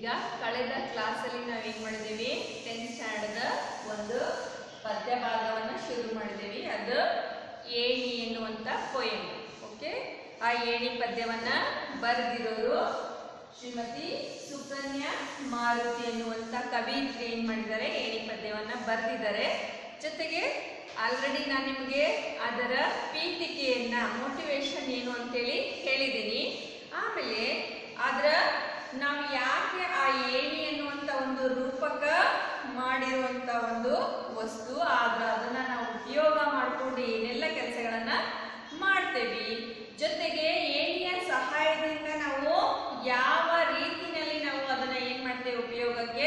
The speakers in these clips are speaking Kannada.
ಈಗ ಕಳೆದ ಕ್ಲಾಸಲ್ಲಿ ನಾವು ಏನು ಮಾಡಿದ್ದೀವಿ ಟೆಂತ್ ಸ್ಟ್ಯಾಂಡರ್ಡ್ ಒಂದು ಪದ್ಯ ಭಾಗವನ್ನು ಶುರು ಮಾಡಿದ್ದೀವಿ ಅದು ಏಣಿ ಎನ್ನುವಂಥ ಪೊಯಮ್ ಓಕೆ ಆ ಏಣಿ ಪದ್ಯವನ್ನ ಬರೆದಿರೋರು ಶ್ರೀಮತಿ ಸುಕನ್ಯಾ ಮಾರುತಿ ಎನ್ನುವಂಥ ಕವಿತ್ರಿ ಏನು ಮಾಡಿದ್ದಾರೆ ಏಣಿ ಪದ್ಯವನ್ನ ಬರೆದಿದ್ದಾರೆ ಜೊತೆಗೆ ಆಲ್ರೆಡಿ ನಾನು ನಿಮಗೆ ಅದರ ಪೀಠಿಕೆಯನ್ನ ಮೋಟಿವೇಶನ್ ಏನು ಅಂತೇಳಿ ಹೇಳಿದ್ದೀನಿ ಆಮೇಲೆ ಅದರ ನಾವು ಯಾಕೆ ಆ ಏಣಿ ಎನ್ನುವಂಥ ಒಂದು ರೂಪಕ ಮಾಡಿರುವಂಥ ಒಂದು ವಸ್ತು ಆದ್ರೆ ಅದನ್ನ ನಾವು ಉಪಯೋಗ ಮಾಡಿಕೊಂಡು ಏನೆಲ್ಲ ಕೆಲಸಗಳನ್ನ ಮಾಡ್ತೇವೆ ಜೊತೆಗೆ ಏಣಿಯ ಸಹಾಯದಿಂದ ನಾವು ಯಾವ ರೀತಿನಲ್ಲಿ ನಾವು ಅದನ್ನ ಏನ್ ಮಾಡ್ತೇವೆ ಉಪಯೋಗಕ್ಕೆ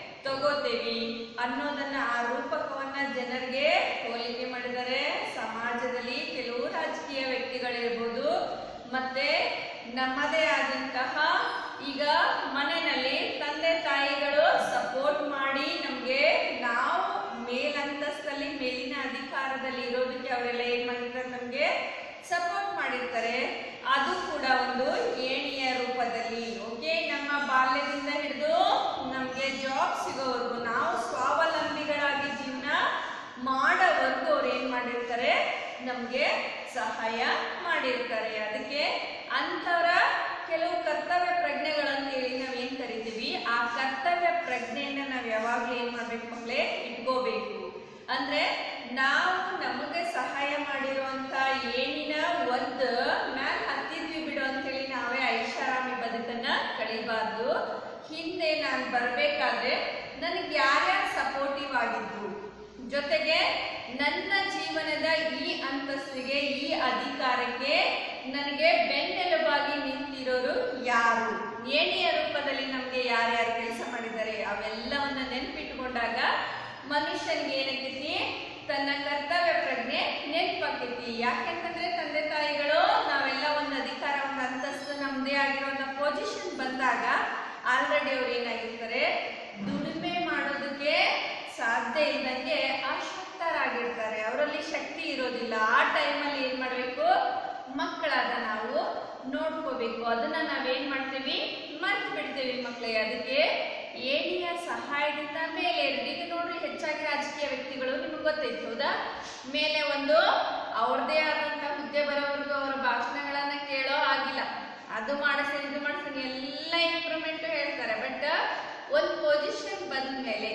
ತಗೋತೇವಿ ಅನ್ನೋದನ್ನ ಆ ರೂಪಕವನ್ನ ಜನರಿಗೆ ಹೋಲಿಕೆ ಮಾಡಿದರೆ ಸಮಾಜದಲ್ಲಿ ಕೆಲವು ರಾಜಕೀಯ ವ್ಯಕ್ತಿಗಳಿರ್ಬೋದು ಮತ್ತೆ ನಮ್ಮದೇ ಆದಂತಹ ಈಗ ಮನೆಯಲ್ಲಿ ತಂದೆ ತಾಯಿಗಳು ಸಪೋರ್ಟ್ ಮಾಡಿ ನಮಗೆ ನಾವು ಮೇಲಂತಸ್ತಲ್ಲಿ ಮೇಲಿನ ಅಧಿಕಾರದಲ್ಲಿ ಇರೋದಕ್ಕೆ ಅವರೆಲ್ಲ ಏನ್ ಮಾಡಿರ್ತಾರೆ ನಮಗೆ ಸಪೋರ್ಟ್ ಮಾಡಿರ್ತಾರೆ ಅದು ಕೂಡ ಒಂದು ಏಣಿಯ ರೂಪದಲ್ಲಿ ಓಕೆ ನಮ್ಮ ಬಾಲ್ಯದಿಂದ ಹಿಡಿದು ನಮಗೆ ಜಾಬ್ ಸಿಗೋವರೆಗೂ ನಾವು ಸ್ವಾವಲಂಬಿಗಳಾಗಿ ಜೀವನ ಮಾಡೋವರೆಗೂ ಅವ್ರು ಏನ್ ಮಾಡಿರ್ತಾರೆ ನಮಗೆ ಸಹಾಯ ಮಾಡಿರ್ತಾರೆ ಅದಕ್ಕೆ ಅಂಥವರ ಕೆಲವು ಕರ್ತವ್ಯ ಪ್ರಜ್ಞೆಗಳಂತ ಹೇಳಿ ನಾವ್ ಏನ್ ಕರಿತೀವಿ ಆ ಕರ್ತವ್ಯ ಪ್ರಜ್ಞೆಯನ್ನ ನಾವ್ ಯಾವಾಗ್ಲೂ ಏನ್ ಮಾಡ್ಬೇಕು ಮಕ್ಕಳೇ ಇಟ್ಕೋಬೇಕು ಅಂದ್ರೆ ನಾವು ನಮಗೆ ಸಹಾಯ ಮಾಡಿರುವಂತ ಏನಿನ ಒಂದ್ ಮ್ಯಾಲ್ ಹತ್ತಿದ್ವಿ ಬಿಡು ಅಂತೇಳಿ ನಾವೇ ಐಷಾರಾಮಿ ಬದುಕನ್ನ ಕಳಿಬಾರ್ದು ಹಿಂದೆ ನಾನು ಬರ್ಬೇಕಾದ್ರೆ ನನಗೆ ಯಾರ್ಯಾರು ಸಪೋರ್ಟಿವ್ ಆಗಿದ್ರು ಜೊತೆಗೆ ನನ್ನ ಜೀವನದ ಈ ಅಂತಸ್ತಿಗೆ ಈ ಅಧಿಕಾರಕ್ಕೆ ನನಗೆ ಬೆನ್ನೆಲುಬಾಗಿ ನಿಂತಿರೋರು ಯಾರು ಏಣಿಯ ರೂಪದಲ್ಲಿ ನಮಗೆ ಯಾರ್ಯಾರು ಕೆಲಸ ಮಾಡಿದ್ದಾರೆ ಅವೆಲ್ಲವನ್ನ ನೆನ್ಪಿಟ್ಕೊಂಡಾಗ ಮನುಷ್ಯನಿಗೆ ಏನಕ್ಕೈತಿ ತನ್ನ ಕರ್ತವ್ಯ ಪ್ರಜ್ಞೆ ನೆನಪಾಕೈತಿ ಯಾಕೆಂತಂದ್ರೆ ತಂದೆ ತಾಯಿಗಳು ನಾವೆಲ್ಲ ಒಂದು ಅಧಿಕಾರ ಒಂದು ಅಂತಸ್ತು ನಮ್ದೇ ಆಗಿರೋ ಒಂದು ಪೊಸಿಷನ್ ಬಂದಾಗ ಆಲ್ರೆಡಿ ಅವ್ರು ಏನಾಗಿರ್ತಾರೆ ದುಡಿಮೆ ಮಾಡೋದಕ್ಕೆ ಸಾಧ್ಯ ಇದ್ದಂಗೆ ಅಶಕ್ತರಾಗಿರ್ತಾರೆ ಅವರಲ್ಲಿ ಶಕ್ತಿ ಇರೋದಿಲ್ಲ ಆ ಟೈಮಲ್ಲಿ ಏನ್ ಮಾಡ್ಬೇಕು ಮಕ್ಕಳಾದ ನಾವು ನೋಡ್ಕೋಬೇಕು ಅದನ್ನ ನಾವೇನ್ ಮಾಡ್ತೀವಿ ಮರ್ತು ಬಿಡ್ತೀವಿ ಮಕ್ಕಳೇ ಅದಕ್ಕೆ ಏಣಿಯ ಸಹಾಯದಿಂದ ಮೇಲೆ ಏರಿದೆ. ಈಗ ನೋಡ್ರಿ ಹೆಚ್ಚಾಗಿ ರಾಜಕೀಯ ವ್ಯಕ್ತಿಗಳು ನಿಮ್ಗೆ ಗೊತ್ತೈತೆ ಹೌದಾ ಮೇಲೆ ಒಂದು ಅವ್ರದೇ ಆದಂತ ಹುದ್ದೆ ಬರೋವರೆಗೂ ಅವರ ಭಾಷಣಗಳನ್ನ ಕೇಳೋ ಆಗಿಲ್ಲ ಅದು ಮಾಡಿಸ್ತೀನಿ ಇದು ಮಾಡಿಸ್ತೀನಿ ಎಲ್ಲ ಇಂಪ್ರೂವ್ಮೆಂಟ್ ಹೇಳ್ತಾರೆ ಬಟ್ ಒಂದು ಪೊಸಿಷನ್ ಬಂದ ಮೇಲೆ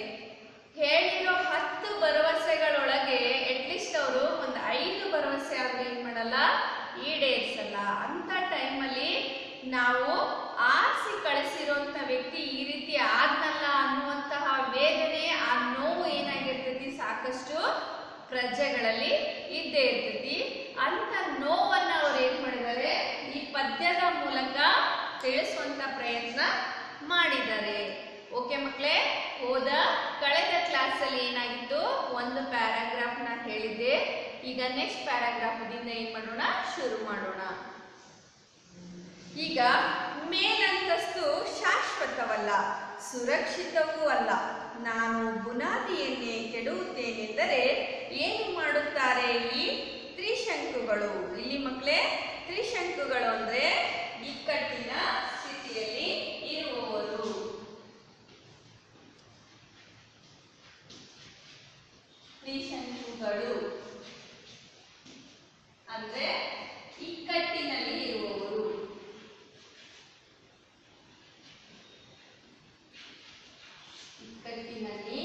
ಹೇಳಿರೋ ಹತ್ತು ಭರವಸೆಗಳೊಳಗೆ ಅಟ್ಲೀಸ್ಟ್ ಅವರು ಒಂದು ಐದು ಭರವಸೆ ಆದ್ರೂ ಏನ್ ಮಾಡಲ್ಲ ಈಡೇರಿಸಲ್ಲ ಅಂತ ಟೈಮಲ್ಲಿ ನಾವು ಆರಿಸಿ ಕಳಿಸಿರುವಂತ ವ್ಯಕ್ತಿ ಈ ರೀತಿ ಆದ್ನಲ್ಲ ಅನ್ನುವಂತಹ ವೇದನೆ ಆ ನೋವು ಏನಾಗಿರ್ತೈತಿ ಸಾಕಷ್ಟು ಪ್ರಜೆಗಳಲ್ಲಿ ಇದ್ದೇ ಇರ್ತೈತಿ ಅಂತ ನೋವನ್ನ ಅವ್ರು ಏನ್ ಮಾಡಿದ್ದಾರೆ ಈ ಪದ್ಯದ ಮೂಲಕ ತಿಳಿಸುವಂತ ಪ್ರಯತ್ನ ಮಾಡಿದ್ದಾರೆ ಓಕೆ ಮಕ್ಕಳೇ ಹೋದ ಕಳೆದ ಕ್ಲಾಸಲ್ಲಿ ಏನಾಗಿತ್ತು ಒಂದು ಪ್ಯಾರಾಗ್ರಾಫ್ ನ ಹೇಳಿದ್ದೆ ಈಗ ನೆಕ್ಸ್ಟ್ ಪ್ಯಾರಾಗ್ರಾಫ್ ದಿಂದ ಏನ್ ಮಾಡೋಣ ಶುರು ಮಾಡೋಣ ಈಗ ಮೇಲಂತಸ್ತು ಶಾಶ್ವತವಲ್ಲ ಸುರಕ್ಷಿತವೂ ಅಲ್ಲ ನಾನು ಬುನಾದಿಯನ್ನೇ ಕೆಡುತ್ತೇನೆಂದರೆ ಏನು ಮಾಡುತ್ತಾರೆ ಈ ತ್ರಿಶಂಕುಗಳು ಇಲ್ಲಿ ಮಕ್ಕಳೇ ತ್ರಿಶಂಕುಗಳು ಅಂದ್ರೆ ಇಕ್ಕಟ್ಟಿನ ಸ್ಥಿತಿಯಲ್ಲಿ ಇರುವವರು ತ್ರಿಶಂಕುಗಳು ಅಂದ್ರೆ ಇಕ್ಕಟ್ಟಿನಲ್ಲಿ ಇರುವವರು ಇಕ್ಕಟ್ಟಿನಲ್ಲಿ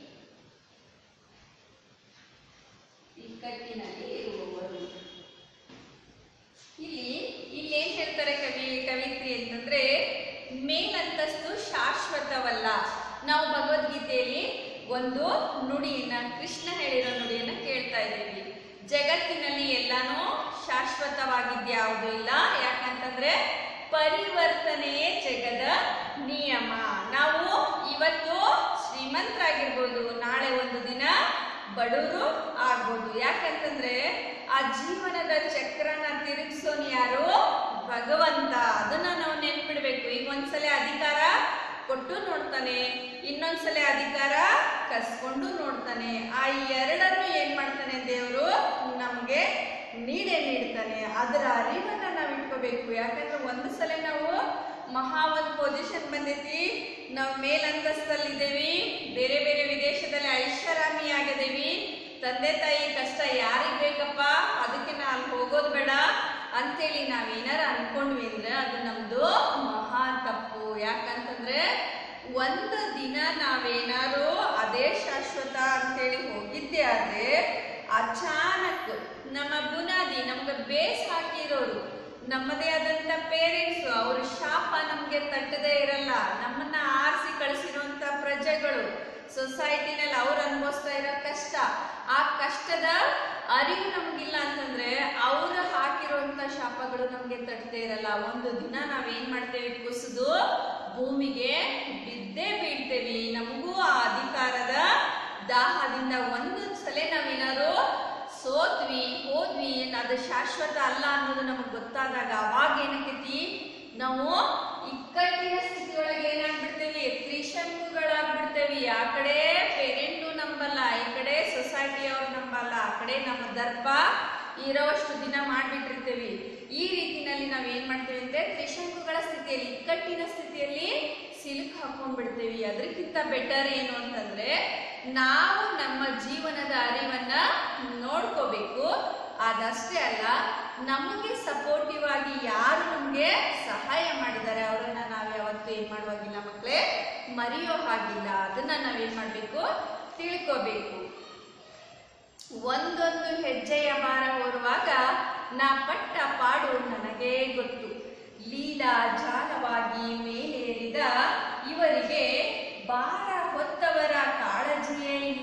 ಇಕ್ಕಟ್ಟಿನಲ್ಲಿ ಇರುವವರು ಇಲ್ಲಿ ಇಲ್ಲಿ ಏನ್ ಹೇಳ್ತಾರೆ ಕವಿ ಕವಿತ್ರಿ ಅಂತಂದ್ರೆ ಮೇಲಂತಸ್ತು ಶಾಶ್ವತವಲ್ಲ ನಾವು ಭಗವದ್ಗೀತೆಯಲ್ಲಿ ಒಂದು ನುಡಿಯನ್ನ ಕೃಷ್ಣ ಹೇಳಿರೋ ನುಡಿಯನ್ನ ಕೇಳ್ತಾ ಇದ್ದೀವಿ ಜಗತ್ತಿನಲ್ಲಿ ಎಲ್ಲಾನು ಶಾಶ್ವತವಾಗಿದ್ಯಾವುದು ಇಲ್ಲ ಯಾಕಂತಂದ್ರೆ ಪರಿವರ್ತನೆಯೇ ಜಗದ ನಿಯಮ ನಾವು ಇವತ್ತು ಶ್ರೀಮಂತರಾಗಿರ್ಬೋದು ನಾಳೆ ಒಂದು ದಿನ ಬಡವರು ಆಗ್ಬೋದು ಯಾಕಂತಂದ್ರೆ ಆ ಜೀವನದ ಚಕ್ರನ ತಿರುಗಿಸೋನ್ ಯಾರು ಭಗವಂತ ಅದನ್ನ ನಾವು ನೆನ್ಪಿಡ್ಬೇಕು ಈಗ ಒಂದ್ಸಲ ಅಧಿಕಾರ ಕೊಟ್ಟು ನೋಡ್ತಾನೆ ಇನ್ನೊಂದ್ಸಲ ಅಧಿಕಾರ ಕಸ್ಕೊಂಡು ನೋಡ್ತಾನೆ ಆ ಎರಡನ್ನು ಏನ್ ಮಾಡ್ತಾನೆ ದೇವರು ನಮ್ಗೆ ನೀಡೇ ನೀಡ್ತಾನೆ ಅದರ ಅರಿವನ್ನ ನಾವು ಇಟ್ಕೋಬೇಕು ಯಾಕಂದ್ರೆ ಒಂದು ಸಲ ನಾವು ಮಹಾ ಒಂದು ಪೊಸಿಷನ್ ಬಂದೈತಿ ನಾವು ಮೇಲಂತಸ್ತಲ್ಲಿ ಇದ್ದೇವಿ ಬೇರೆ ಬೇರೆ ವಿದೇಶದಲ್ಲಿ ಐಷಾರಾಮಿ ಆಗಿದೇವಿ ತಂದೆ ತಾಯಿ ಕಷ್ಟ ಯಾರಿಗ್ ಬೇಕಪ್ಪ ಅದಕ್ಕೆ ನಾ ಅಲ್ಲಿ ಹೋಗೋದು ಬೇಡ ಅಂತೇಳಿ ನಾವೇನಾರ ಅನ್ಕೊಂಡ್ವಿ ಅಂದ್ರೆ ಅದು ನಮ್ದು ಮಹಾ ತಪ್ಪು ಯಾಕಂತಂದ್ರೆ ಒಂದು ದಿನ ನಾವೇನಾರು ಅದೇ ಶಾಶ್ವತ ಅಂತೇಳಿ ಹೋಗಿದ್ದೆ ಆದ್ರೆ ಅಚಾನಕ್ ನಮ್ಮ ಬುನಾದಿ ನಮ್ಗೆ ಬೇಸ್ ಹಾಕಿರೋರು ನಮ್ಮದೇ ಆದಂತ ಪೇರೆಂಟ್ಸ್ ಅವ್ರ ಶಾಪ ನಮ್ಗೆ ತಟ್ಟದೇ ಇರಲ್ಲ ನಮ್ಮನ್ನ ಆರಿಸಿ ಕಳಿಸಿರುವಂತ ಪ್ರಜೆಗಳು ಸೊಸೈಟಿನಲ್ಲಿ ಅವ್ರು ಅನುಭವಿಸ್ತಾ ಇರೋ ಕಷ್ಟ ಆ ಕಷ್ಟದ ಅರಿವು ನಮ್ಗಿಲ್ಲ ಅಂತಂದ್ರೆ ಅವ್ರು ಹಾಕಿರುವಂತ ಶಾಪಗಳು ನಮ್ಗೆ ತಟ್ಟದೇ ಇರಲ್ಲ ಒಂದು ದಿನ ನಾವೇನ್ ಮಾಡ್ತೇವೆ ಕುಸಿದು ಭೂಮಿಗೆ ಬಿದ್ದೇ ಬೀಳ್ತೇವಿ ನಮಗೂ ಆ ಅಧಿಕಾರದ ದಾಹದಿಂದ ಒಂದು ಸಲ ನಾವೇನಾದ್ರು ಸೋತ್ವಿ ಹೋದ್ವಿ ಅದು ಶಾಶ್ವತ ಅಲ್ಲ ಅನ್ನೋದು ನಮಗೆ ಗೊತ್ತಾದಾಗ ಅವಾಗ ಏನಕ್ಕೈತಿ ನಾವು ಇಕ್ಕಟ್ಟಿನ ಸ್ಥಿತಿಯೊಳಗೆ ಏನಾಗ್ಬಿಡ್ತೇವಿ ತ್ರಿಶಂಕುಗಳಾಗ್ಬಿಡ್ತೇವಿ ಆ ಕಡೆ ಪೇರೆಂಟು ನಂಬಲ್ಲ ಈ ಕಡೆ ಸೊಸೈಟಿಯವ್ರು ನಂಬಲ್ಲ ಆ ಕಡೆ ನಮ್ಮ ದರ್ಪ ಇರೋವಷ್ಟು ದಿನ ಮಾಡ್ಬಿಟ್ಟಿರ್ತೇವಿ ಈ ರೀತಿನಲ್ಲಿ ನಾವ್ ಏನ್ ಮಾಡ್ತೇವೆ ಅಂದ್ರೆ ತ್ರಿಶಂಕುಗಳ ಸ್ಥಿತಿಯಲ್ಲಿ ಇಕ್ಕಟ್ಟಿನ ಸ್ಥಿತಿಯಲ್ಲಿ ಸಿಲುಕ್ ಹಾಕೊಂಡ್ಬಿಡ್ತೇವಿ ಅದಕ್ಕಿಂತ ಬೆಟರ್ ಏನು ಅಂತಂದ್ರೆ ನಾವು ನಮ್ಮ ಜೀವನದ ಅರಿವನ್ನ ನೋಡ್ಕೋಬೇಕು ಅದಷ್ಟೇ ಅಲ್ಲ ನಮಗೆ ಸಪೋರ್ಟಿವ್ ಆಗಿ ಯಾರು ನಮಗೆ ಸಹಾಯ ಮಾಡಿದ್ದಾರೆ ಅವರನ್ನ ನಾವು ಯಾವತ್ತೂ ಏನ್ ಮಾಡುವಾಗಿಲ್ಲ ಮಕ್ಕಳೇ ಮರೆಯೋ ಹಾಗಿಲ್ಲ ಅದನ್ನ ನಾವೇನ್ ಮಾಡ್ಬೇಕು ತಿಳ್ಕೋಬೇಕು ಒಂದೊಂದು ಹೆಜ್ಜೆಯ ಭಾರ ಹೊರುವಾಗ ನಾ ಪಟ್ಟ ಪಾಡು ನನಗೇ ಗೊತ್ತು ಲೀಲಾ ಜಾಲವಾಗಿ ಮೇಲೇರಿದ ಇವರಿಗೆ ಭಾರ ಹೊತ್ತವರ ಕಾಳಜಿಯೇ ಇಲ್ಲ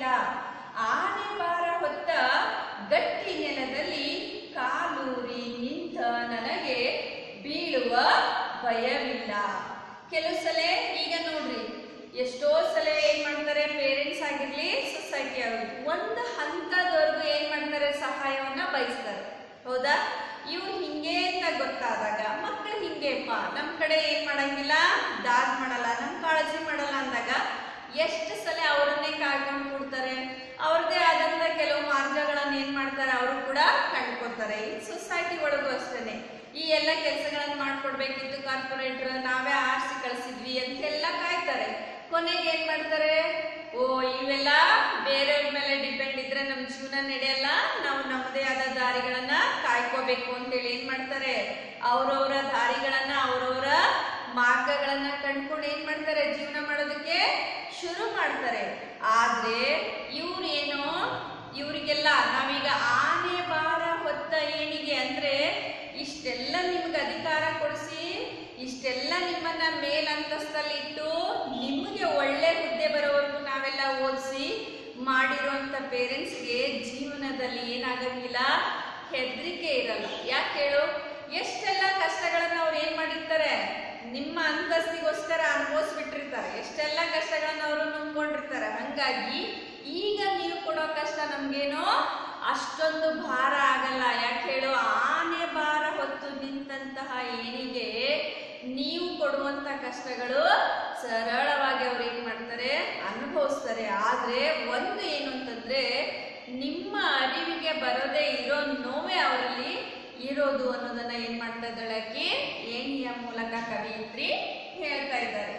ಆನೆ ಭಾರ ಹೊತ್ತ ಗಟ್ಟಿ ನೆಲದಲ್ಲಿ ಕಾಲೂರಿ ನಿಂತ ನನಗೆ ಬೀಳುವ ಭಯವಿಲ್ಲ ಕೆಲವು ಸಲ ಈಗ ನೋಡ್ರಿ ಎಷ್ಟೋ ಸಲ ಏನ್ ಮಾಡ್ತಾರೆ ಪೇರೆಂಟ್ಸ್ ಆಗಿರ್ಲಿ ಸೊಸೈಟಿ ಅವರು ಒಂದು ಹಂತದವರೆಗೂ ಏನ್ ಮಾಡ್ತಾರೆ ಸಹಾಯವನ್ನ ಬಯಸ್ತಾರೆ ಹೌದಾ ಇವ್ರು ಹಿಂಗೆ ಅಂತ ಗೊತ್ತಾದಾಗ ಮಕ್ಕಳು ಹಿಂಗೇಪ್ಪ ನಮ್ ಕಡೆ ಏನ್ ಮಾಡಂಗಿಲ್ಲ ದಾದ್ ಮಾಡಲ್ಲ ನಮ್ ಕಾಳಜಿ ಮಾಡಲ್ಲ ಅಂದಾಗ ಎಷ್ಟು ಸಲ ಅವರನ್ನೇ ಕಾಯ್ಕೊಂಡು ಕೊಡ್ತಾರೆ ಅವ್ರದ್ದೇ ಆದಂತ ಕೆಲವು ಮಾರ್ಗಗಳನ್ನ ಏನ್ ಮಾಡ್ತಾರೆ ಅವರು ಕೂಡ ಕಂಡ್ಕೊತಾರೆ ಈ ಸೊಸೈಟಿ ಒಳಗೂ ಅಷ್ಟೇನೆ ಈ ಎಲ್ಲ ಕೆಲಸಗಳನ್ನ ಮಾಡ್ಕೊಡ್ಬೇಕಿತ್ತು ಕಾರ್ಪೊರೇಟರ್ ನಾವೇ ಆರಿಸಿ ಕಳಿಸಿದ್ವಿ ಅಂತೆಲ್ಲ ಕಾಯ್ತಾರೆ ಕೊನೆಗೆ ಏನ್ ಮಾಡ್ತಾರೆ ಓ ಇವೆಲ್ಲ ಬೇರೆಯವ್ರ ಮೇಲೆ ಡಿಪೆಂಡ್ ಇದ್ರೆ ನಮ್ ಜೀವನ ನಡೆಯಲ್ಲ ನಾವು ನಮ್ಮದೇ ಆದ ದಾರಿಗಳನ್ನ ಕಾಯ್ಕೋಬೇಕು ಅಂತೇಳಿ ಏನ್ ಮಾಡ್ತಾರೆ ಅವ್ರವ್ರ ದಾರಿಗಳನ್ನ ಅವ್ರವ್ರ ಮಾರ್ಗಗಳನ್ನ ಕಂಡ್ಕೊಂಡು ಏನ್ ಮಾಡ್ತಾರೆ ಜೀವನ ಮಾಡೋದಕ್ಕೆ ಶುರು ಮಾಡ್ತಾರೆ ಆದ್ರೆ ಇವ್ರೇನು ಇವ್ರಿಗೆಲ್ಲ ನಾವೀಗ ಆನೆ ಭಾರ ಹೊತ್ತ ಏಣಿಗೆ ಅಂದ್ರೆ ಇಷ್ಟೆಲ್ಲ ನಿಮ್ಗೆ ಅಧಿಕಾರ ಕೊಡಿಸಿ ಇಷ್ಟೆಲ್ಲ ನಿಮ್ಮನ್ನ ಮೇಲಂತಸ್ತಲ್ಲಿ ಇಟ್ಟು ನಿಮಗೆ ಒಳ್ಳೆ ಹುದ್ದೆ ಬರೋವರೆಗೂ ನಾವೆಲ್ಲ ಓದಿಸಿ ಮಾಡಿರುವಂತ ಪೇರೆಂಟ್ಸ್ಗೆ ಜೀವನದಲ್ಲಿ ಏನಾಗಂಗಿಲ್ಲ ಹೆದರಿಕೆ ಇರಲ್ಲ ಯಾಕೆ ಹೇಳು ಎಷ್ಟೆಲ್ಲ ಕಷ್ಟಗಳನ್ನ ಅವ್ರು ಏನ್ ಮಾಡಿರ್ತಾರೆ ನಿಮ್ಮ ಅಂತಸ್ತಿಗೋಸ್ಕರ ಅನುಭವಿಸ್ಬಿಟ್ಟಿರ್ತಾರೆ ಎಷ್ಟೆಲ್ಲ ಕಷ್ಟಗಳನ್ನ ಅವರು ನುಂಗ್ಕೊಂಡಿರ್ತಾರೆ ಹಂಗಾಗಿ ಈಗ ನೀವು ಕೊಡೋ ಕಷ್ಟ ನಮ್ಗೇನೋ ಅಷ್ಟೊಂದು ಭಾರ ಆಗಲ್ಲ ಯಾಕೆ ಹೇಳು ಆನೆ ಭಾರ ಹೊತ್ತು ನಿಂತಹ ಏನಿಗೆ ನೀವು ಕೊಡುವಂತ ಕಷ್ಟಗಳು ಸರಳವಾಗಿ ಅವ್ರು ಏನ್ ಮಾಡ್ತಾರೆ ಅನುಭವಿಸ್ತಾರೆ ಆದ್ರೆ ಒಂದು ಏನು ಅಂತಂದ್ರೆ ನಿಮ್ಮ ಅರಿವಿಗೆ ಬರದೇ ಇರೋ ನೋವೇ ಅವರಲ್ಲಿ ಇರೋದು ಅನ್ನೋದನ್ನ ಏನ್ ಮಾಡ್ತಾ ಇದ್ದಾಳೆ ಆಕಿ ಏಣಿಯ ಮೂಲಕ ಕವಿಯಿತ್ರಿ ಹೇಳ್ತಾ ಇದ್ದಾರೆ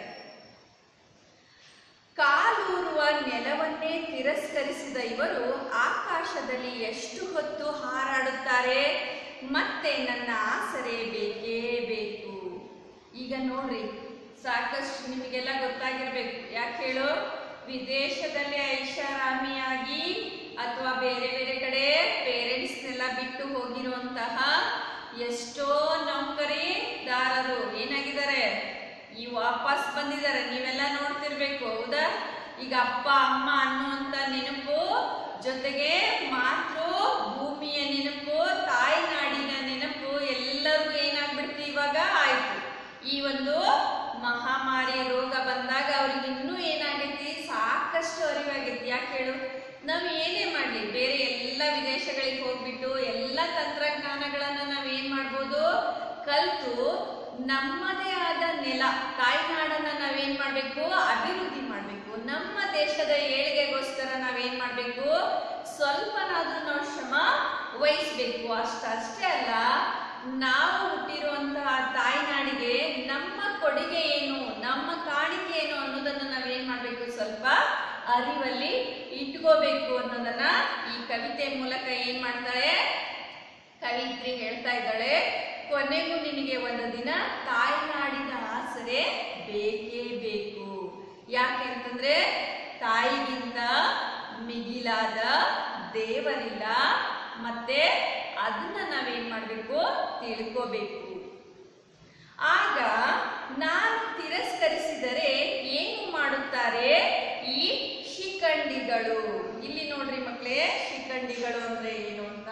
ಕಾಲೂರುವ ನೆಲವನ್ನೇ ತಿರಸ್ಕರಿಸಿದ ಇವರು ಆಕಾಶದಲ್ಲಿ ಎಷ್ಟು ಹೊತ್ತು ಹಾರಾಡುತ್ತಾರೆ ಮತ್ತೆ ನನ್ನ ಆಸರೆ ಬೇಕೇ ಬೇಕು ಈಗ ನೋಡ್ರಿ ಸಾಕಷ್ಟು ನಿಮಗೆಲ್ಲ ಗೊತ್ತಾಗಿರ್ಬೇಕು ಯಾಕೆ ಹೇಳು ವಿದೇಶದಲ್ಲಿ ಐಷಾರಾಮಿಯಾಗಿ ಅಥವಾ ಬೇರೆ ಬೇರೆ ಕಡೆ ಪೇರೆಂಟ್ಸ್ನೆಲ್ಲ ಬಿಟ್ಟು ಹೋಗಿರುವಂತಹ ಎಷ್ಟೋ ನೌಕರಿದಾರರು ಏನಾಗಿದ್ದಾರೆ ಈ ವಾಪಸ್ ಬಂದಿದ್ದಾರೆ ನೀವೆಲ್ಲ ನೋಡ್ತಿರ್ಬೇಕು ಹೌದಾ ಈಗ ಅಪ್ಪ ಅಮ್ಮ ಅನ್ನುವಂತ ನೆನಪು ಜೊತೆಗೆ ಮಾತೃ ಭೂಮಿಯ ನೆನಪು ತಾಯ್ನಾಡಿನ ನೆನಪು ಎಲ್ಲರಿಗೂ ಏನಾಗ್ಬಿಡ್ತು ಇವಾಗ ಆಯ್ತು ಈ ಒಂದು ಮಹಾಮಾರಿ ರೋಗ ಬಂದಾಗ ಅವ್ರಿಗೆ ಇನ್ನೂ ಏನಾಗೈತಿ ಸಾಕಷ್ಟು ಅರಿವಾಗೈತಿ ಯಾಕೆ ಹೇಳು ನಾವು ಏನೇ ಮಾಡ್ಲಿ ಬೇರೆ ಎಲ್ಲ ವಿದೇಶಗಳಿಗೆ ಹೋಗ್ಬಿಟ್ಟು ಎಲ್ಲ ತಂತ್ರಜ್ಞಾನಗಳನ್ನ ನಾವ್ ಏನ್ ಮಾಡ್ಬೋದು ಕಲ್ತು ನಮ್ಮದೇ ಆದ ನೆಲ ತಾಯ್ನಾಡನ್ನ ನಾವೇನ್ ಮಾಡ್ಬೇಕು ಅಭಿವೃದ್ಧಿ ಮಾಡ್ಬೇಕು ನಮ್ಮ ದೇಶದ ಏಳಿಗೆಗೋಸ್ಕರ ನಾವೇನ್ ಮಾಡ್ಬೇಕು ಸ್ವಲ್ಪನಾದ್ರೂ ನಾವು ಶ್ರಮ ವಹಿಸ್ಬೇಕು ಅಷ್ಟ ಅಷ್ಟೇ ಅಲ್ಲ ನಾವು ಹುಟ್ಟಿರುವಂತಹ ತಾಯ್ನಾಡಿಗೆ ನಮ್ಮ ಕೊಡುಗೆ ಏನು ನಮ್ಮ ಕಾಣಿಕೆ ಏನು ಅನ್ನೋದನ್ನ ನಾವೇನ್ ಮಾಡ್ಬೇಕು ಸ್ವಲ್ಪ ಅರಿವಲ್ಲಿ ಇಟ್ಕೋಬೇಕು ಅನ್ನೋದನ್ನ ಈ ಕವಿತೆ ಮೂಲಕ ಏನ್ ಮಾಡ್ತಾಳೆ ಕವಿತ್ರಿ ಹೇಳ್ತಾ ಇದ್ದಾಳೆ ಕೊನೆಗೂ ನಿನಗೆ ಒಂದು ದಿನ ತಾಯ್ನಾಡಿನ ಆಸರೆ ಬೇಕೇ ಬೇಕು ಯಾಕೆ ಅಂತಂದ್ರೆ ತಾಯಿಗಿಂತ ಮಿಗಿಲಾದ ದೇವರಿಲ್ಲ ಮತ್ತೆ ಅದನ್ನ ನಾವೇನ್ ಮಾಡ್ಬೇಕು ತಿಳ್ಕೋಬೇಕು ಆಗ ನಾನು ತಿರಸ್ಕರಿಸಿದರೆ ಏನು ಮಾಡುತ್ತಾರೆ ಈ ಶಿಖಂಡಿಗಳು ಇಲ್ಲಿ ನೋಡ್ರಿ ಮಕ್ಕಳೇ ಶಿಖಂಡಿಗಳು ಅಂದ್ರೆ ಏನು ಅಂತ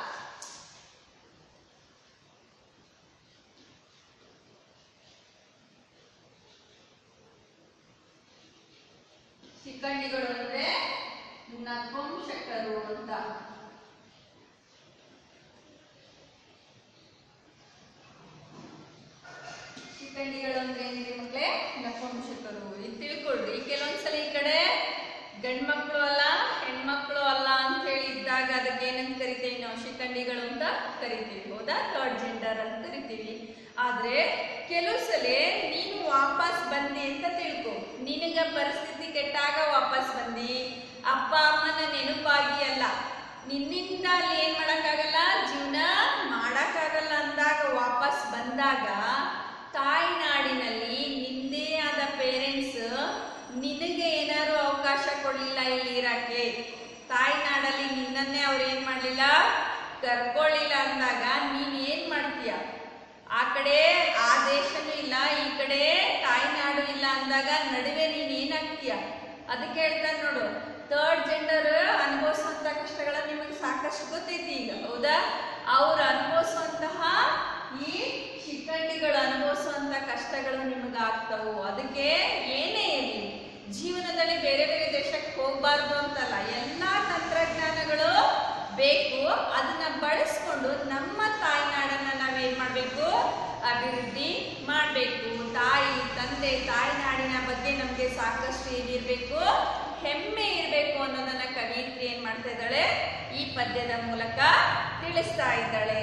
ಶಿಖಂಡಿಗಳು ಅಂದ್ರೆ ನಪುಂಸಕರು ಅಂತ ಶಿಖಂಡಿಗಳು ಅಂದ್ರೆ ಏನ್ರಿ ಮಕ್ಳೇ ನಪುಂಸಕರು ಇದು ತಿಳ್ಕೊಳ್ರಿ ಕೆಲವೊಂದ್ಸಲ ಈ ಕಡೆ ಗಂಡ್ ಮಕ್ಳು ಅಲ್ಲ ಹೆಣ್ಮಕ್ಳು ಅಲ್ಲ ಅಂತ ಹೇಳಿ ಇದ್ದಾಗ ಅದಕ್ಕೆ ಏನಂತ ಕರಿತೀವಿ ನಾವು ಶಿಖಂಡಿಗಳು ಅಂತ ಕರಿತೀವಿ ಹೌದಾ ಥರ್ಡ್ ಜೆಂಡರ್ ಅಂತ ಕರಿತೀವಿ ಆದ್ರೆ ಕೆಲವು ಸಲ ನೀನು ವಾಪಸ್ ಬಂದಿ ಅಂತ ತಿಳ್ಕೊ ನಿನಗ ಪರಿಸ್ಥಿತಿ ಕೆಟ್ಟಾಗ ವಾಪಸ್ ಬಂದಿ ಅಪ್ಪ ಅಮ್ಮನ ನೆನಪಾಗಿ ಅಲ್ಲ ನಿನ್ನಿಂದ ಅಲ್ಲಿ ಏನ್ ಮಾಡಕ್ಕಾಗಲ್ಲ ಜೀವನ ಮಾಡಕ್ಕಾಗಲ್ಲ ಅಂದಾಗ ವಾಪಸ್ ಬಂದಾಗ ತಾಯ್ನಾಡಿನಲ್ಲಿ ನಿಂದೇ ಆದ ಪೇರೆಂಟ್ಸ್ ನಿನಗೆ ಏನಾದ್ರು ಅವಕಾಶ ಕೊಡ್ಲಿಲ್ಲ ಇಲ್ಲಿ ಇರಕ್ಕೆ ತಾಯ್ನಾಡಲ್ಲಿ ನಿನ್ನನ್ನೇ ಅವ್ರು ಏನ್ ಮಾಡ್ಲಿಲ್ಲ ಕರ್ಕೊಳ್ಳಿಲ್ಲ ಅಂದಾಗ ನೀನ್ ಏನ್ ಮಾಡ್ತೀಯ ಆ ಕಡೆ ಆ ದೇಶನೂ ಇಲ್ಲ ಈ ಕಡೆ ತಾಯ್ನಾಡು ಇಲ್ಲ ಅಂದಾಗ ನಡುವೆ ನೀನ್ ಏನಾಗ್ತೀಯ ಅದಕ್ಕೆ ಹೇಳ್ತಾರೆ ನೋಡು ಥರ್ಡ್ ಜೆಂಡರ್ ಅನುಭವಿಸುವಂತ ಕಷ್ಟಗಳ ನಿಮಗೆ ಸಾಕಷ್ಟು ಗೊತ್ತೈತಿ ಈಗ ಹೌದಾ ಅವ್ರು ಅನುಭವಿಸುವಂತಹ ಈ ಶಿಖಂಡಿಗಳು ಅನುಭವಿಸುವಂತ ಕಷ್ಟಗಳು ನಿಮಗೆ ಆಗ್ತವು ಅದಕ್ಕೆ ಏನೇ ಇರಲಿ ಜೀವನದಲ್ಲಿ ಬೇರೆ ಬೇರೆ ದೇಶಕ್ಕೆ ಹೋಗ್ಬಾರ್ದು ಅಂತಲ್ಲ ಎಲ್ಲಾ ತಂತ್ರಜ್ಞಾನಗಳು ಬೇಕು ಅದನ್ನ ಬಳಸ್ಕೊಂಡು ನಮ್ಮ ತಾಯ್ನಾಡನ್ನ ನಾವೇನ್ ಮಾಡ್ಬೇಕು ಅಭಿವೃದ್ಧಿ ಮಾಡ್ಬೇಕು ತಾಯಿ ತಂದೆ ತಾಯ್ನಾಡಿನ ಬಗ್ಗೆ ನಮ್ಗೆ ಸಾಕಷ್ಟು ಏನಿರ್ಬೇಕು ಹೆಮ್ಮೆ ಇರಬೇಕು ಅನ್ನೋದನ್ನ ಕವಿಯತ್ರಿ ಏನ್ ಮಾಡ್ತಾ ಇದ್ದಾಳೆ ಈ ಪದ್ಯದ ಮೂಲಕ ತಿಳಿಸ್ತಾ ಇದ್ದಾಳೆ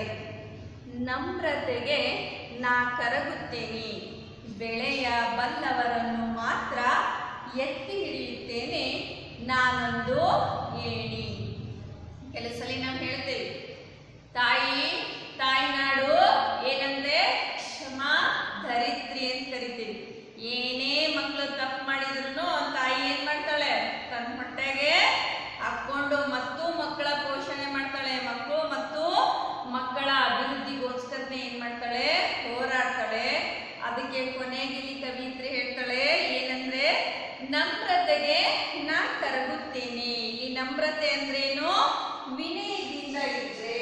ನಮ್ರತೆಗೆ ನಾ ಕರಗುತ್ತೇನೆ ಬೆಳೆಯ ಬಲ್ಲವರನ್ನು ಮಾತ್ರ ಎತ್ತಿ ಹಿಡಿಯುತ್ತೇನೆ ನಾನೊಂದು ಏಣಿ ಕೆಲವು ಸಲ ನಾವು ಹೇಳ್ತೇವೆ ತಾಯಿ ತಾಯ್ನಾಡು ಏನಂದ್ರೆ ಕ್ಷಮಾ ಧರಿತ್ರಿ ಅಂತ ಕರಿತೀವಿ ಏನೇ ಮಕ್ಕಳು ತಪ್ಪು ಮಾಡಿದ್ರು ತಾಯಿ ಏನ್ ಮಾಡ್ತಾಳೆ ತನ್ನ ಹೊಟ್ಟೆಗೆ ಹಾಕೊಂಡು ಮತ್ತು ಮಕ್ಕಳ ಪೋಷಣೆ ಮಾಡ್ತಾಳೆ ಮಕ್ಕಳು ಮತ್ತು ಮಕ್ಕಳ ಅಭಿವೃದ್ಧಿಗೋಸ್ಕರನೇ ಏನ್ ಮಾಡ್ತಾಳೆ ಹೋರಾಡ್ತಾಳೆ ಅದಕ್ಕೆ ಕೊನೆಗಿಲಿ ಕವಿತ್ರಿ ಹೇಳ್ತಾಳೆ ಏನಂದ್ರೆ ನಮ್ರತೆಗೆ ನಾ ಕರಗುತ್ತೇನೆ ಇಲ್ಲಿ ನಮ್ರತೆ ಅಂದ್ರೇನು ವಿನಯದಿಂದ ಇದ್ರೆ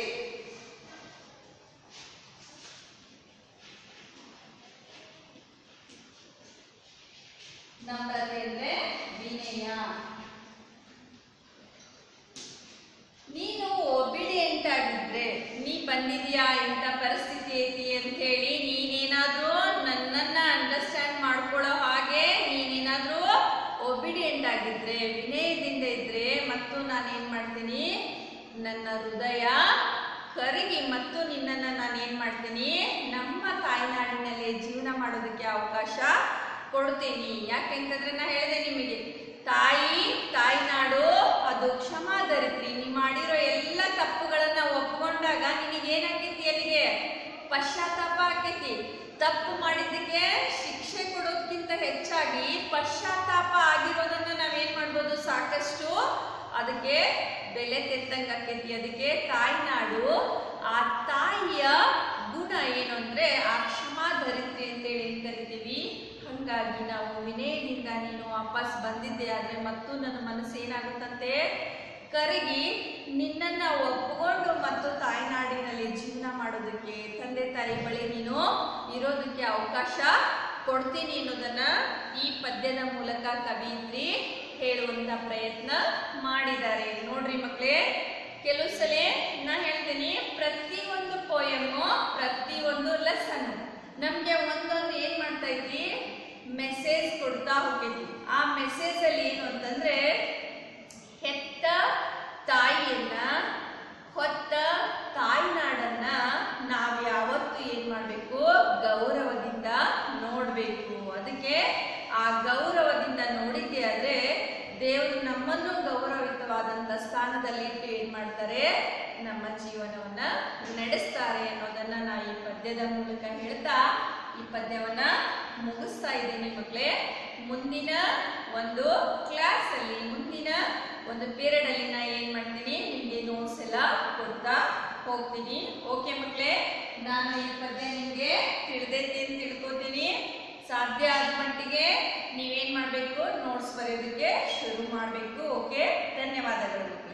ನಮ್ರತೆ ಅಂದ್ರೆ ವಿನಯ ನೀನು ಒಬಿಡಿಯಂಟ್ ಆಗಿದ್ರೆ ನೀ ಬಂದಿದ್ಯಾ ಇಂಥ ಪರಿಸ್ಥಿತಿ ಐತಿ ಅಂತ ಹೇಳಿ ನೀನೇನಾದ್ರೂ ನನ್ನನ್ನ ಅಂಡರ್ಸ್ಟ್ಯಾಂಡ್ ಮಾಡ್ಕೊಳ್ಳೋ ಹಾಗೆ ನೀನೇನಾದ್ರೂ ಒಬಿಡಿಯಂಟ್ ಆಗಿದ್ರೆ ವಿನಯದಿಂದ ಇದ್ರೆ ಮತ್ತು ನಾನೇನ್ ಮಾಡ್ತೀನಿ ನನ್ನ ಹೃದಯ ಕರಗಿ ಮತ್ತು ನಿನ್ನನ್ನ ನಾನು ಏನ್ ಮಾಡ್ತೀನಿ ನಮ್ಮ ತಾಯ್ನಾಡಿನಲ್ಲಿ ಜೀವನ ಮಾಡೋದಕ್ಕೆ ಅವಕಾಶ ಕೊಡ್ತೀನಿ ಯಾಕೆಂತಂದ್ರೆ ನಾ ಹೇಳಿದೆ ನಿಮಗೆ ತಾಯಿ ತಾಯ್ನಾಡು ಅದು ಕ್ಷಮಾಧರಿತ್ರಿ ನೀ ಮಾಡಿರೋ ಎಲ್ಲ ತಪ್ಪುಗಳನ್ನ ಒಪ್ಕೊಂಡಾಗ ನಿನಗೆ ಏನಾಕೈತಿ ಅಲ್ಲಿಗೆ ಪಶ್ಚಾತ್ತಾಪ ಆಕೈತಿ ತಪ್ಪು ಮಾಡಿದ್ದಕ್ಕೆ ಶಿಕ್ಷೆ ಕೊಡೋದ್ಕಿಂತ ಹೆಚ್ಚಾಗಿ ಪಶ್ಚಾತ್ತಾಪ ಆಗಿರೋದನ್ನ ನಾವೇನ್ ಮಾಡ್ಬೋದು ಸಾಕಷ್ಟು ಅದಕ್ಕೆ ಬೆಲೆ ತೆತ್ತಂಗ ಆಕೈತಿ ಅದಕ್ಕೆ ತಾಯ್ನಾಡು ಆ ತಾಯಿಯ ಗುಣ ಏನು ಅಂದ್ರೆ ಆ ಕ್ಷಮಾಧರಿತ್ರಿ ಅಂತೇಳಿ ಏನ್ ಕರಿತೀವಿ ಹಂಗಾಗಿ ನಾವು ವಿನಯದಿಂದ ನೀನು ವಾಪಸ್ ಬಂದಿದ್ದೆ ಆದ್ರೆ ಮತ್ತು ನನ್ನ ಮನಸ್ಸು ಏನಾಗುತ್ತಂತೆ ಕರಗಿ ನಿನ್ನನ್ನ ಒಪ್ಪಿಕೊಂಡು ಮತ್ತು ತಾಯ್ನಾಡಿನಲ್ಲಿ ಜೀವನ ಮಾಡೋದಕ್ಕೆ ತಂದೆ ತಾಯಿ ಬಳಿ ನೀನು ಇರೋದಕ್ಕೆ ಅವಕಾಶ ಕೊಡ್ತೀನಿ ಅನ್ನೋದನ್ನ ಈ ಪದ್ಯದ ಮೂಲಕ ಕವಿಯಿತ್ರಿ ಹೇಳುವಂತ ಪ್ರಯತ್ನ ಮಾಡಿದ್ದಾರೆ ನೋಡ್ರಿ ಮಕ್ಕಳೇ ಕೆಲವು ಸಲ ನಾ ಹೇಳ್ತೀನಿ ಪ್ರತಿಯೊಂದು ಪೋಯಮ್ಮು ಪ್ರತಿಯೊಂದು ಲೆಸನ್ ನಮ್ಗೆ ಒಂದೊಂದು ಏನ್ ಮಾಡ್ತಾ ಇದ್ವಿ ಮೆಸೇಜ್ ಕೊಡ್ತಾ ಹೋಗಿದ್ವಿ ಆ ಮೆಸೇಜ್ ಅಲ್ಲಿ ಏನು ಅಂತಂದ್ರೆ ಹೆತ್ತ ತಾಯಿಯನ್ನ ಹೊತ್ತ ತಾಯ್ನಾಡನ್ನ ನಾವ್ ಯಾವತ್ತು ಏನ್ ಮಾಡ್ಬೇಕು ಗೌರವದಿಂದ ನೋಡ್ಬೇಕು ಮಾಡಬೇಕು ಅದಕ್ಕೆ ಆ ಗೌರವದಿಂದ ನೋಡಿದ್ದೆ ಆದ್ರೆ ದೇವರು ನಮ್ಮನ್ನು ಗೌರವಯುತವಾದಂತ ಸ್ಥಾನದಲ್ಲಿ ಇಟ್ಟು ಏನ್ ಮಾಡ್ತಾರೆ ನಮ್ಮ ಜೀವನವನ್ನ ನಡೆಸ್ತಾರೆ ಅನ್ನೋದನ್ನ ನಾ ಈ ಪದ್ಯದ ಮೂಲಕ ಹೇಳ್ತಾ ಈ ಪದ್ಯವನ್ನ ಮುಗಿಸ್ತಾ ಇದ್ದೀನಿ ಮಕ್ಕಳೇ ಮುಂದಿನ ಒಂದು ಕ್ಲಾಸ್ ಅಲ್ಲಿ ಮುಂದಿನ ಒಂದು ಪೀರಿಯಡ್ ಅಲ್ಲಿ ನಾ ಏನ್ ಮಾಡ್ತೀನಿ ನಿಮ್ಗೆ ನೋಟ್ಸ್ ಎಲ್ಲ ಕೊಡ್ತಾ ಹೋಗ್ತೀನಿ ಓಕೆ ಮಕ್ಕಳೇ ನಾನು ಈ ಪದ್ಯ ನಿಮ್ಗೆ ತಿಳಿದೈತೆ ಅಂತ ತಿಳ್ಕೊತೀನಿ ಸಾಧ್ಯ ಆದ ಮಟ್ಟಿಗೆ ನೀವೇನ್ ಮಾಡ್ಬೇಕು ನೋಟ್ಸ್ ಬರೆಯೋದಕ್ಕೆ ಶುರು ಮಾಡಬೇಕು ಓಕೆ ಧನ್ಯವಾದಗಳು